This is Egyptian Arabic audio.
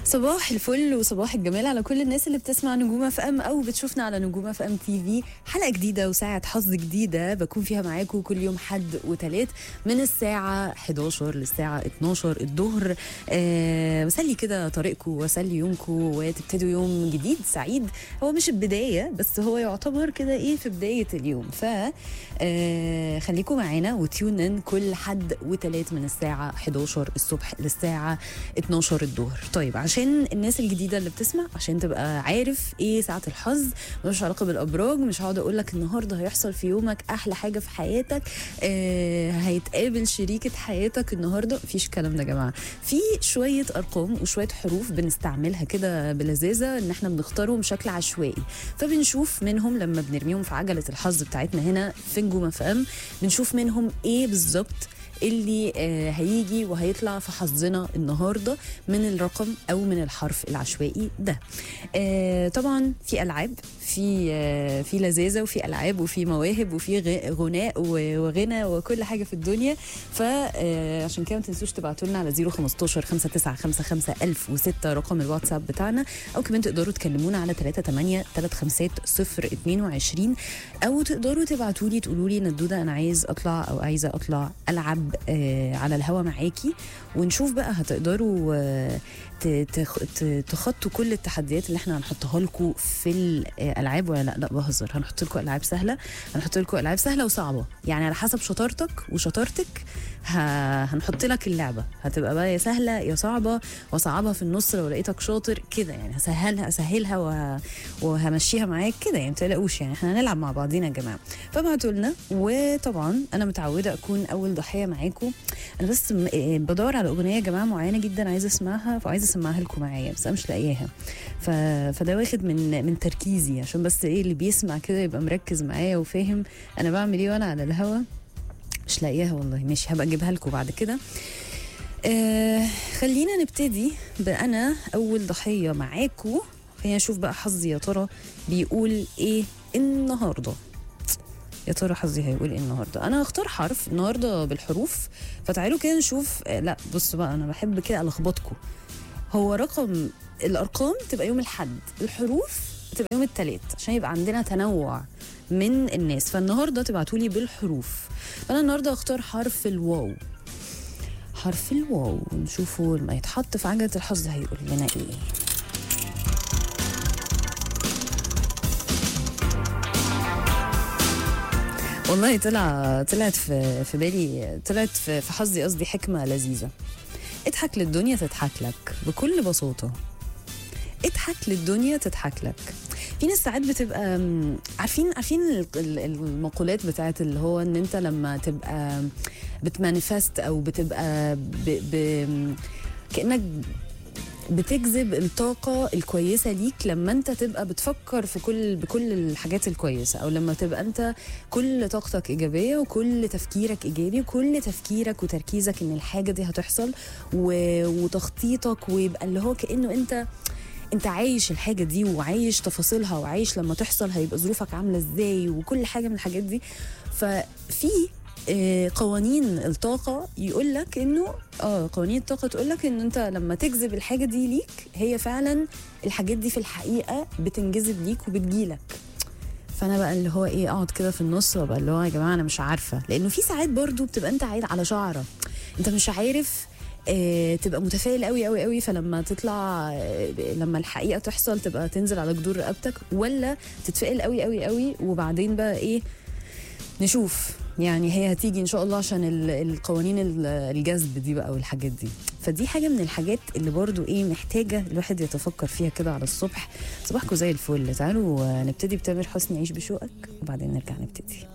صباح الفل وصباح الجمال على كل الناس اللي بتسمع نجوم اف ام او بتشوفنا على نجوم اف ام تي في حلقه جديده وساعه حظ جديده بكون فيها معاكم كل يوم حد وتلات من الساعه 11 للساعه 12 الظهر أه بسلي كده طريقكم واسلي يومكم وتبتدوا يوم جديد سعيد هو مش البدايه بس هو يعتبر كده ايه في بدايه اليوم ف أه خليكم معانا وتيون ان كل حد وتلات من الساعه 11 الصبح للساعه 12 الظهر طيب عشان الناس الجديده اللي بتسمع عشان تبقى عارف ايه ساعه الحظ ملوش علاقه بالابراج مش هقعد اقول لك النهارده هيحصل في يومك احلى حاجه في حياتك آه هيتقابل شريكه حياتك النهارده مفيش الكلام ده يا جماعه في شويه ارقام وشويه حروف بنستعملها كده بلذاذه ان احنا بنختارهم بشكل عشوائي فبنشوف منهم لما بنرميهم في عجله الحظ بتاعتنا هنا في نجوم اف ام بنشوف منهم ايه بالظبط اللي آه هيجي وهيطلع في حظنا النهارده من الرقم او من الحرف العشوائي ده آه طبعا في العاب في آه في لذاذه وفي العاب وفي مواهب وفي غ- غناء و- وغنى وكل حاجه في الدنيا فعشان كده ما تنسوش تبعتوا لنا على 015 5955 1006 رقم الواتساب بتاعنا او كمان تقدروا تكلمونا على 38 350 022 او تقدروا تبعتوا لي تقولوا لي ندوده انا عايز اطلع او عايزه اطلع العب آه على الهوا معاكي ونشوف بقى هتقدروا آه ت- تخ- ت- تخطوا كل التحديات اللي احنا هنحطها لكم في الالعاب ولا لا لا بهزر هنحط لكم العاب سهله هنحط لكم العاب سهله وصعبه يعني على حسب شطارتك وشطارتك ه- هنحط لك اللعبه هتبقى بقى يا سهله يا صعبه واصعبها في النص لو لقيتك شاطر كده يعني هسهلها اسهلها وه... وهمشيها معاك كده يعني ما تقلقوش يعني احنا هنلعب مع بعضينا يا جماعه فابعتوا لنا وطبعا انا متعوده اكون اول ضحيه معاكم انا بس م- إيه بدور على اغنيه يا جماعه معينه جدا عايزه اسمعها فعايزه اسمعها لكم معايا بس انا مش لاقياها ف... فده واخد من من تركيزي عشان بس ايه اللي بيسمع كده يبقى مركز معايا وفاهم انا بعمل ايه وانا على الهوا مش لاقياها والله ماشي هبقى اجيبها لكم بعد كده آه خلينا نبتدي بانا اول ضحيه معاكم خلينا نشوف بقى حظي يا ترى بيقول ايه النهارده يا ترى حظي هيقول ايه النهارده انا هختار حرف النهارده بالحروف فتعالوا كده نشوف آه لا بصوا بقى انا بحب كده الخبطكم هو رقم الارقام تبقى يوم الحد الحروف تبقى يوم التلات عشان يبقى عندنا تنوع من الناس فالنهارده تبعتوا لي بالحروف فانا النهارده هختار حرف الواو حرف الواو نشوفه لما يتحط في عجله الحظ هيقول لنا ايه والله طلع طلعت في في بالي طلعت في في حظي قصدي حكمه لذيذه اضحك للدنيا تضحك لك بكل بساطه اضحك للدنيا تضحك لك في ناس ساعات بتبقى م، عارفين عارفين ال- ال- المقولات بتاعت اللي هو ان انت لما تبقى بتمانيفست او بتبقى ب ب كانك بتجذب الطاقة الكويسة ليك لما انت تبقى بتفكر في كل بكل الحاجات الكويسة او لما تبقى انت كل طاقتك ايجابية وكل تفكيرك ايجابي وكل تفكيرك وتركيزك ان الحاجة دي هتحصل و... وتخطيطك ويبقى اللي هو كأنه انت انت عايش الحاجة دي وعايش تفاصيلها وعايش لما تحصل هيبقى ظروفك عاملة ازاي وكل حاجة من الحاجات دي ففي آه، قوانين الطاقة يقول لك انه اه قوانين الطاقة تقول لك ان انت لما تجذب الحاجة دي ليك هي فعلا الحاجات دي في الحقيقة بتنجذب ليك وبتجيلك فانا بقى اللي هو ايه اقعد كده في النص وابقى اللي هو يا جماعه انا مش عارفه لانه في ساعات برضو بتبقى انت عايد على شعره انت مش عارف آه تبقى متفائل قوي قوي قوي فلما تطلع آه لما الحقيقه تحصل تبقى تنزل على جدور رقبتك ولا تتفائل قوي قوي قوي وبعدين بقى ايه نشوف يعني هي هتيجي ان شاء الله عشان ال- القوانين ال- الجذب دي بقى والحاجات دي فدي حاجه من الحاجات اللي برضو ايه محتاجه الواحد يتفكر فيها كده على الصبح صباحكم زي الفل تعالوا آه، نبتدي بتامر حسني عيش بشوقك وبعدين نرجع نبتدي